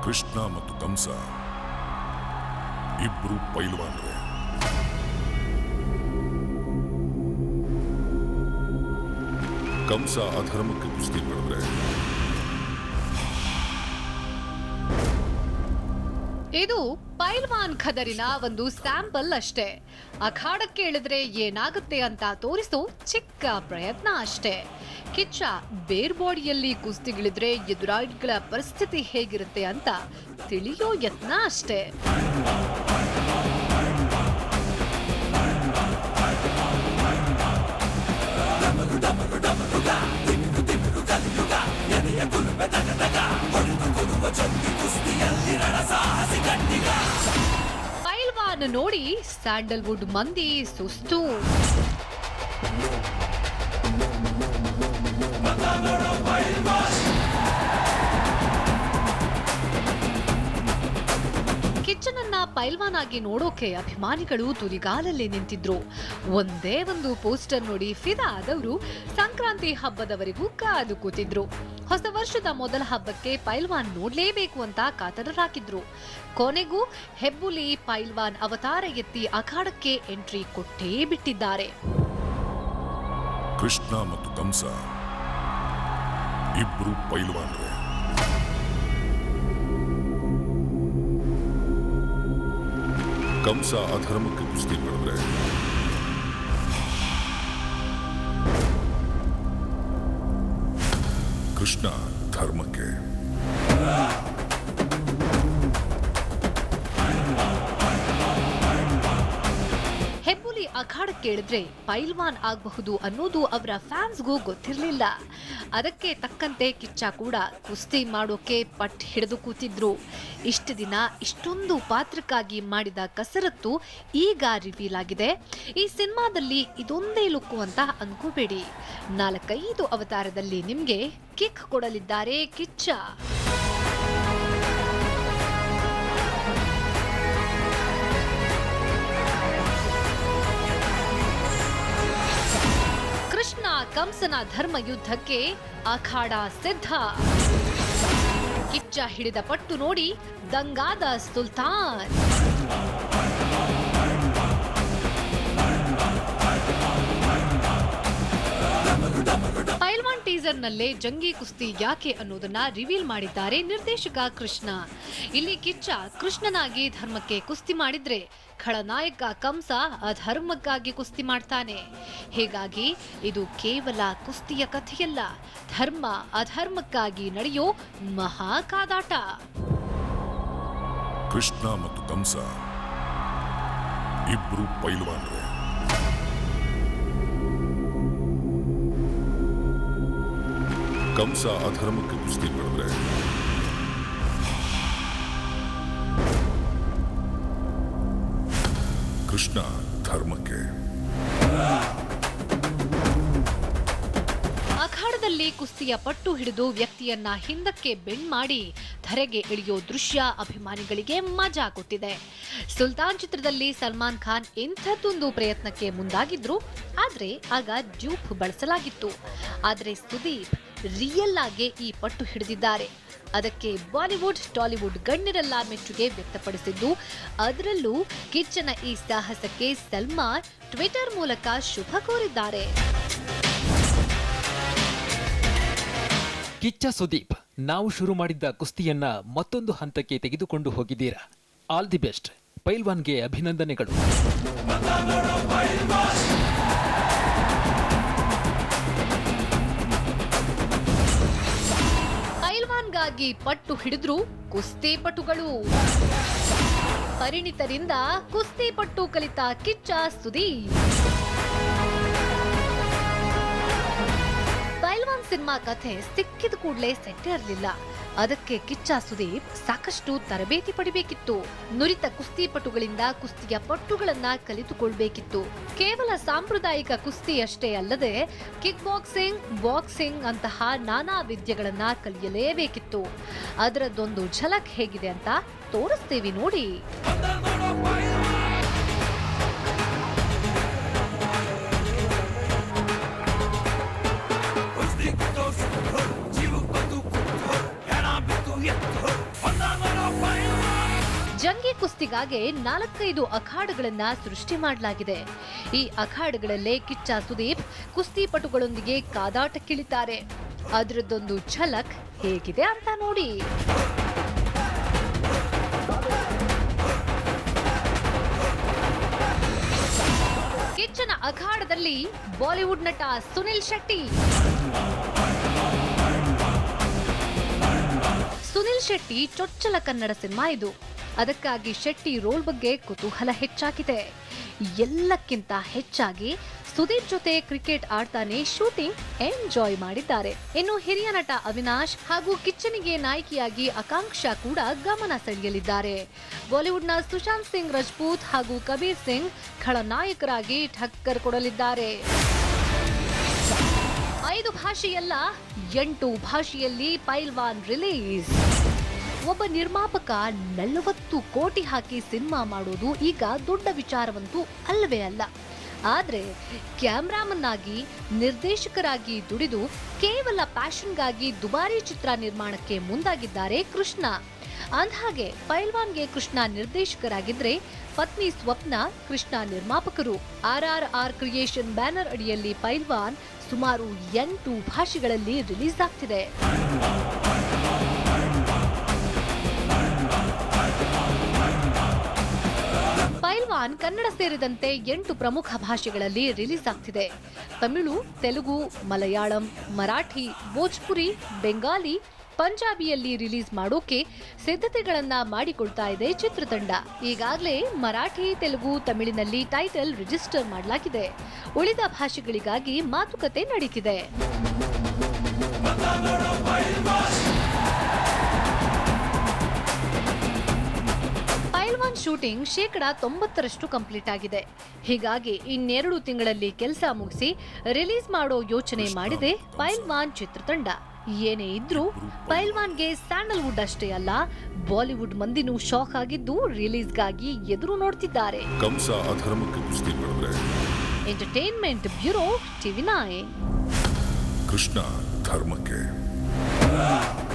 ಕೃಷ್ಣ ಮತ್ತು ಕಂಸ ಇಬ್ರು ಪೈಲ್ವಾನ್ರೆ ಕಂಸ ಅಧರ್ಮಕ್ಕೆ ಕುಸ್ತಿ ಮಾಡಿದ್ರೆ ಇದು ಪೈಲ್ವಾನ್ ಖದರಿನ ಒಂದು ಸ್ಯಾಂಪಲ್ ಅಷ್ಟೇ ಅಖಾಡಕ್ಕೆ ಇಳಿದ್ರೆ ಏನಾಗುತ್ತೆ ಅಂತ ತೋರಿಸೋ ಚಿಕ್ಕ ಪ್ರಯತ್ನ ಅಷ್ಟೇ ಕಿಚ್ಚ ಬೇರ್ ಬಾಡಿಯಲ್ಲಿ ಕುಸ್ತಿಗಿಳಿದ್ರೆ ಎದುರಾಳಿಗಳ ಪರಿಸ್ಥಿತಿ ಹೇಗಿರುತ್ತೆ ಅಂತ ತಿಳಿಯೋ ಯತ್ನ ಅಷ್ಟೇ ಪೈಲ್ವಾನ್ ನೋಡಿ ಸ್ಯಾಂಡಲ್ವುಡ್ ಮಂದಿ ಸುಸ್ತು ಕಿಚ್ಚನನ್ನ ಪೈಲ್ವಾನ್ ಆಗಿ ನೋಡೋಕೆ ಅಭಿಮಾನಿಗಳು ತುದಿಗಾಲಲ್ಲಿ ನಿಂತಿದ್ರು ಒಂದೇ ಒಂದು ಪೋಸ್ಟರ್ ನೋಡಿ ಫಿದಾ ಆದವರು ಸಂಕ್ರಾಂತಿ ಹಬ್ಬದವರೆಗೂ ಕಾದು ಕೂತಿದ್ರು ಹೊಸ ವರ್ಷದ ಮೊದಲ ಹಬ್ಬಕ್ಕೆ ಪೈಲ್ವಾನ್ ನೋಡ್ಲೇಬೇಕು ಅಂತ ಕಾತರರಾಗಿದ್ರು ಕೊನೆಗೂ ಹೆಬ್ಬುಲಿ ಪೈಲ್ವಾನ್ ಅವತಾರ ಎತ್ತಿ ಅಖಾಡಕ್ಕೆ ಎಂಟ್ರಿ ಕೊಟ್ಟೇ ಬಿಟ್ಟಿದ್ದಾರೆ ಕೃಷ್ಣ ಮತ್ತು ಕಂಸ ಇಬ್ರು ಪೈಲ್ವಾನ್ರೆ ಕಂಸ ಅಧರ್ಮಕ್ಕೆ ಕುಸ್ತಿ ಮಾಡಿದ್ರೆ ಕೃಷ್ಣ ಧರ್ಮಕ್ಕೆ ಹೆಬ್ಬುಲಿ ಅಖಾಡಕ್ಕೆ ಇಳಿದ್ರೆ ಪೈಲ್ವಾನ್ ಆಗಬಹುದು ಅನ್ನೋದು ಅವರ ಫ್ಯಾನ್ಸ್ಗೂ ಗೊತ್ತಿರಲಿಲ್ಲ ಅದಕ್ಕೆ ತಕ್ಕಂತೆ ಕಿಚ್ಚ ಕೂಡ ಕುಸ್ತಿ ಮಾಡೋಕೆ ಪಟ್ ಹಿಡಿದು ಕೂತಿದ್ರು ಇಷ್ಟು ದಿನ ಇಷ್ಟೊಂದು ಪಾತ್ರಕ್ಕಾಗಿ ಮಾಡಿದ ಕಸರತ್ತು ಈಗ ರಿವೀಲ್ ಆಗಿದೆ ಈ ಸಿನಿಮಾದಲ್ಲಿ ಇದೊಂದೇ ಲುಕ್ಕು ಅಂತ ಅನ್ಕೋಬೇಡಿ ನಾಲ್ಕೈದು ಅವತಾರದಲ್ಲಿ ನಿಮ್ಗೆ ಕಿಕ್ ಕೊಡಲಿದ್ದಾರೆ ಕಿಚ್ಚ ಕೃಷ್ಣ ಕಂಸನ ಧರ್ಮ ಯುದ್ಧಕ್ಕೆ ಅಖಾಡ ಸಿದ್ಧ ಕಿಚ್ಚ ಹಿಡಿದ ಪಟ್ಟು ನೋಡಿ ದಂಗಾದ ಸುಲ್ತಾನ್ ಪೈಲ್ವಾನ್ ಟೀಸರ್ ನಲ್ಲೇ ಜಂಗಿ ಕುಸ್ತಿ ಯಾಕೆ ಅನ್ನೋದನ್ನ ರಿವೀಲ್ ಮಾಡಿದ್ದಾರೆ ನಿರ್ದೇಶಕ ಕೃಷ್ಣ ಇಲ್ಲಿ ಕಿಚ್ಚ ಕೃಷ್ಣನಾಗಿ ಧರ್ಮಕ್ಕೆ ಕುಸ್ತಿ ಮಾಡಿದ್ರೆ ಖಳನಾಯಕ ಕಂಸ ಅಧರ್ಮಕ್ಕಾಗಿ ಕುಸ್ತಿ ಮಾಡ್ತಾನೆ ಹೀಗಾಗಿ ಇದು ಕೇವಲ ಕುಸ್ತಿಯ ಕಥೆಯಲ್ಲ ಧರ್ಮ ಅಧರ್ಮಕ್ಕಾಗಿ ನಡೆಯೋ ಮಹಾ ಕಾದಾಟ ಕೃಷ್ಣ ಮತ್ತು ಕಂಸ ಇಬ್ರು ಪೈಲ್ವಾನ್ರೆ ಕಂಸ ಅಧರ್ಮಕ್ಕೆ ಕುಸ್ತಿ ಮಾಡಿದ್ರೆ ಕೃಷ್ಣ ಧರ್ಮಕ್ಕೆ ಅಖಾಡದಲ್ಲಿ ಕುಸ್ತಿಯ ಪಟ್ಟು ಹಿಡಿದು ವ್ಯಕ್ತಿಯನ್ನ ಹಿಂದಕ್ಕೆ ಬೆಂಡ್ ಮಾಡಿ ಧರೆಗೆ ಇಳಿಯೋ ದೃಶ್ಯ ಅಭಿಮಾನಿಗಳಿಗೆ ಮಜಾ ಕೊಟ್ಟಿದೆ ಸುಲ್ತಾನ್ ಚಿತ್ರದಲ್ಲಿ ಸಲ್ಮಾನ್ ಖಾನ್ ಇಂಥದ್ದೊಂದು ಪ್ರಯತ್ನಕ್ಕೆ ಮುಂದಾಗಿದ್ರು ಆದ್ರೆ ಆಗ ಡ್ಯೂಪ್ ಬಳಸಲಾಗಿತ್ತು ಆದ್ರೆ ಸುದೀಪ್ ರಿಯಲ್ ಆಗಿ ಈ ಪಟ್ಟು ಹಿಡಿದಿದ್ದಾರೆ ಅದಕ್ಕೆ ಬಾಲಿವುಡ್ ಟಾಲಿವುಡ್ ಗಣ್ಯರೆಲ್ಲ ಮೆಚ್ಚುಗೆ ವ್ಯಕ್ತಪಡಿಸಿದ್ದು ಅದರಲ್ಲೂ ಕಿಚ್ಚನ ಈ ಸಾಹಸಕ್ಕೆ ಸಲ್ಮಾನ್ ಟ್ವಿಟರ್ ಮೂಲಕ ಶುಭ ಕೋರಿದ್ದಾರೆ ಕಿಚ್ಚ ಸುದೀಪ್ ನಾವು ಶುರು ಮಾಡಿದ್ದ ಕುಸ್ತಿಯನ್ನ ಮತ್ತೊಂದು ಹಂತಕ್ಕೆ ತೆಗೆದುಕೊಂಡು ಹೋಗಿದ್ದೀರಾ ಆಲ್ ದಿ ಬೆಸ್ಟ್ ಪೈಲ್ವಾನ್ಗೆ ಅಭಿನಂದನೆಗಳು ಪೈಲ್ವಾನ್ಗಾಗಿ ಪಟ್ಟು ಹಿಡಿದ್ರು ಕುಸ್ತಿ ಪಟುಗಳು ಪರಿಣಿತರಿಂದ ಕುಸ್ತಿ ಪಟ್ಟು ಕಲಿತ ಕಿಚ್ಚ ಸುದೀಪ್ ಪೈಲ್ವಾನ್ ಸಿನಿಮಾ ಕಥೆ ಸಿಕ್ಕಿದ ಕೂಡಲೇ ಸೆಟ್ಟೆ ಇರಲಿಲ್ಲ ಅದಕ್ಕೆ ಕಿಚ್ಚ ಸುದೀಪ್ ಸಾಕಷ್ಟು ತರಬೇತಿ ಪಡಿಬೇಕಿತ್ತು ನುರಿತ ಕುಸ್ತಿಪಟುಗಳಿಂದ ಕುಸ್ತಿಯ ಪಟ್ಟುಗಳನ್ನ ಕಲಿತುಕೊಳ್ಬೇಕಿತ್ತು ಕೇವಲ ಸಾಂಪ್ರದಾಯಿಕ ಕುಸ್ತಿ ಅಷ್ಟೇ ಅಲ್ಲದೆ ಕಿಕ್ ಬಾಕ್ಸಿಂಗ್ ಬಾಕ್ಸಿಂಗ್ ಅಂತಹ ನಾನಾ ವಿದ್ಯೆಗಳನ್ನ ಕಲಿಯಲೇಬೇಕಿತ್ತು ಅದರದ್ದೊಂದು ಝಲಕ್ ಹೇಗಿದೆ ಅಂತ ತೋರಿಸ್ತೀವಿ ನೋಡಿ ಜೀವ ಬಂದು ಹೆಣ ಬಿತ್ತು ಎತ್ತು ಜಂಗಿ ಕುಸ್ತಿಗಾಗಿ ನಾಲ್ಕೈದು ಅಖಾಡಗಳನ್ನ ಸೃಷ್ಟಿ ಮಾಡಲಾಗಿದೆ ಈ ಅಖಾಡಗಳಲ್ಲೇ ಕಿಚ್ಚ ಸುದೀಪ್ ಕುಸ್ತಿಪಟುಗಳೊಂದಿಗೆ ಕಾದಾಟಕ್ಕಿಳಿತಾರೆ ಅದರದ್ದೊಂದು ಝಲಕ್ ಹೇಗಿದೆ ಅಂತ ನೋಡಿ ಕಿಚ್ಚನ ಅಖಾಡದಲ್ಲಿ ಬಾಲಿವುಡ್ ನಟ ಸುನಿಲ್ ಶೆಟ್ಟಿ ಸುನಿಲ್ ಶೆಟ್ಟಿ ಚೊಚ್ಚಲ ಕನ್ನಡ ಸಿನಿಮಾ ಇದು ಅದಕ್ಕಾಗಿ ಶೆಟ್ಟಿ ರೋಲ್ ಬಗ್ಗೆ ಕುತೂಹಲ ಹೆಚ್ಚಾಗಿದೆ ಎಲ್ಲಕ್ಕಿಂತ ಹೆಚ್ಚಾಗಿ ಸುದೀಪ್ ಜೊತೆ ಕ್ರಿಕೆಟ್ ಆಡ್ತಾನೆ ಶೂಟಿಂಗ್ ಎಂಜಾಯ್ ಮಾಡಿದ್ದಾರೆ ಇನ್ನು ಹಿರಿಯ ನಟ ಅವಿನಾಶ್ ಹಾಗೂ ಕಿಚ್ಚನಿಗೆ ನಾಯಕಿಯಾಗಿ ಆಕಾಂಕ್ಷಾ ಕೂಡ ಗಮನ ಸೆಳೆಯಲಿದ್ದಾರೆ ಬಾಲಿವುಡ್ನ ಸುಶಾಂತ್ ಸಿಂಗ್ ರಜಪೂತ್ ಹಾಗೂ ಕಬೀರ್ ಸಿಂಗ್ ಖಳನಾಯಕರಾಗಿ ಠಕ್ಕರ್ ಕೊಡಲಿದ್ದಾರೆ ಐದು ಭಾಷೆಯಲ್ಲ ಎಂಟು ಭಾಷೆಯಲ್ಲಿ ಪೈಲ್ವಾನ್ ರಿಲೀಸ್ ಒಬ್ಬ ನಿರ್ಮಾಪಕ ನಲವತ್ತು ಕೋಟಿ ಹಾಕಿ ಸಿನಿಮಾ ಮಾಡೋದು ಈಗ ದೊಡ್ಡ ವಿಚಾರವಂತೂ ಅಲ್ಲವೇ ಅಲ್ಲ ಆದ್ರೆ ಕ್ಯಾಮ್ರಾಮನ್ ಆಗಿ ನಿರ್ದೇಶಕರಾಗಿ ದುಡಿದು ಕೇವಲ ಪ್ಯಾಷನ್ಗಾಗಿ ದುಬಾರಿ ಚಿತ್ರ ನಿರ್ಮಾಣಕ್ಕೆ ಮುಂದಾಗಿದ್ದಾರೆ ಕೃಷ್ಣ ಅಂದ್ಹಾಗೆ ಪೈಲ್ವಾನ್ಗೆ ಕೃಷ್ಣ ನಿರ್ದೇಶಕರಾಗಿದ್ರೆ ಪತ್ನಿ ಸ್ವಪ್ನ ಕೃಷ್ಣ ನಿರ್ಮಾಪಕರು R R R creation banner ಅಡಿಯಲ್ಲಿ ಪೈಲ್ವಾನ್ ಸುಮಾರು ಎಂಟು ಭಾಷೆಗಳಲ್ಲಿ ರಿಲೀಸ್ ಆಗ್ತಿದೆ ಪೈಲ್ವಾನ್ ಕನ್ನಡ ಸೇರಿದಂತೆ ಎಂಟು ಪ್ರಮುಖ ಭಾಷೆಗಳಲ್ಲಿ ರಿಲೀಸ್ ಆಗ್ತಿದೆ ತಮಿಳು ತೆಲುಗು ಮಲಯಾಳಂ ಮರಾಠಿ ಭೋಜ್ಪುರಿ ಬೆಂಗಾಲಿ ಪಂಜಾಬಿಯಲ್ಲಿ ರಿಲೀಸ್ ಮಾಡೋಕೆ ಸಿದ್ಧತೆಗಳನ್ನ ಮಾಡಿಕೊಳ್ತಾ ಇದೆ ಚಿತ್ರತಂಡ ಈಗಾಗಲೇ ಮರಾಠಿ ತೆಲುಗು ತಮಿಳಿನಲ್ಲಿ ಟೈಟಲ್ ರಿಜಿಸ್ಟರ್ ಮಾಡಲಾಗಿದೆ ಉಳಿದ ಭಾಷೆಗಳಿಗಾಗಿ ಮಾತುಕತೆ ನಡೀತಿದೆ ಪೈಲ್ವಾನ್ ಶೂಟಿಂಗ್ ಶೇಕಡ ತೊಂಬತ್ತರಷ್ಟು ಕಂಪ್ಲೀಟ್ ಆಗಿದೆ ಹೀಗಾಗಿ ಇನ್ನೆರಡು ತಿಂಗಳಲ್ಲಿ ಕೆಲಸ ಮುಗಿಸಿ ರಿಲೀಸ್ ಮಾಡೋ ಯೋಚನೆ ಮಾಡಿದೆ ಪೈಲ್ವಾನ್ ಚಿತ್ರತಂಡ ಏನೇ ಇದ್ರೂ ಪೈಲ್ವಾನ್ಗೆ ಸ್ಯಾಂಡಲ್ವುಡ್ ಅಷ್ಟೇ ಅಲ್ಲ ಬಾಲಿವುಡ್ ಮಂದಿನೂ ಶಾಕ್ ಆಗಿದ್ದು ರಿಲೀಸ್ಗಾಗಿ ಎದುರು ನೋಡ್ತಿದ್ದಾರೆ ಕಂಸ ಅಧರ್ಮಕ್ಕೆ ಕುಸ್ತಿ ಪಡೆದ್ರೆ entertainment bureau TV nine Krishna ಧರ್ಮಕ್ಕೆ